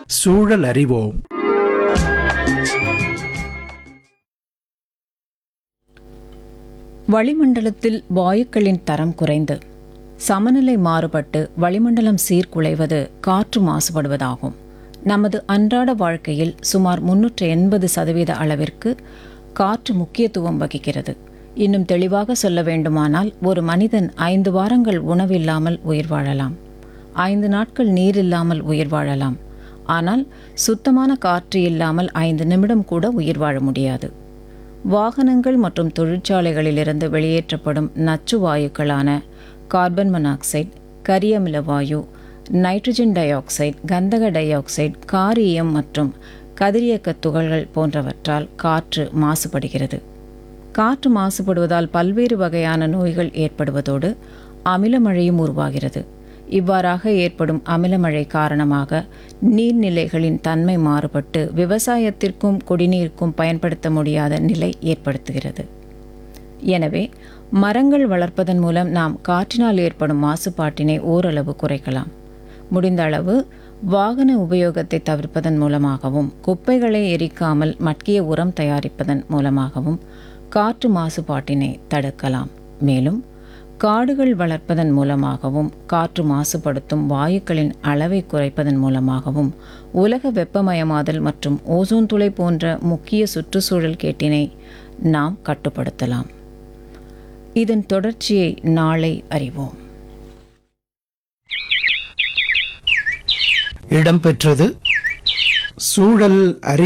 சூழல் அறிவோம் வளிமண்டலத்தில் வாயுக்களின் தரம் குறைந்து சமநிலை மாறுபட்டு வளிமண்டலம் சீர்குலைவது காற்று மாசுபடுவதாகும் நமது அன்றாட வாழ்க்கையில் சுமார் முன்னூற்று எண்பது சதவீத அளவிற்கு காற்று முக்கியத்துவம் வகிக்கிறது இன்னும் தெளிவாக சொல்ல வேண்டுமானால் ஒரு மனிதன் ஐந்து வாரங்கள் உணவில்லாமல் உயிர் வாழலாம் ஐந்து நாட்கள் நீர் இல்லாமல் உயிர் வாழலாம் ஆனால் சுத்தமான காற்று இல்லாமல் ஐந்து நிமிடம் கூட உயிர் வாழ முடியாது வாகனங்கள் மற்றும் தொழிற்சாலைகளிலிருந்து வெளியேற்றப்படும் நச்சு வாயுக்களான கார்பன் மோனாக்சைடு கரியமில வாயு நைட்ரஜன் டை ஆக்சைடு கந்தக டை ஆக்சைடு காரீயம் மற்றும் கதிரியக்க துகள்கள் போன்றவற்றால் காற்று மாசுபடுகிறது காற்று மாசுபடுவதால் பல்வேறு வகையான நோய்கள் ஏற்படுவதோடு அமிலமழையும் உருவாகிறது இவ்வாறாக ஏற்படும் அமிலமழை காரணமாக நீர்நிலைகளின் தன்மை மாறுபட்டு விவசாயத்திற்கும் குடிநீருக்கும் பயன்படுத்த முடியாத நிலை ஏற்படுத்துகிறது எனவே மரங்கள் வளர்ப்பதன் மூலம் நாம் காற்றினால் ஏற்படும் மாசுபாட்டினை ஓரளவு குறைக்கலாம் முடிந்த அளவு வாகன உபயோகத்தை தவிர்ப்பதன் மூலமாகவும் குப்பைகளை எரிக்காமல் மட்கிய உரம் தயாரிப்பதன் மூலமாகவும் காற்று மாசுபாட்டினை தடுக்கலாம் மேலும் காடுகள் வளர்ப்பதன் மூலமாகவும் காற்று மாசுபடுத்தும் வாயுக்களின் அளவை குறைப்பதன் மூலமாகவும் உலக வெப்பமயமாதல் மற்றும் ஓசோன் துளை போன்ற முக்கிய சுற்றுச்சூழல் கேட்டினை நாம் கட்டுப்படுத்தலாம் இதன் தொடர்ச்சியை நாளை அறிவோம் இடம்பெற்றது சூழல் அறி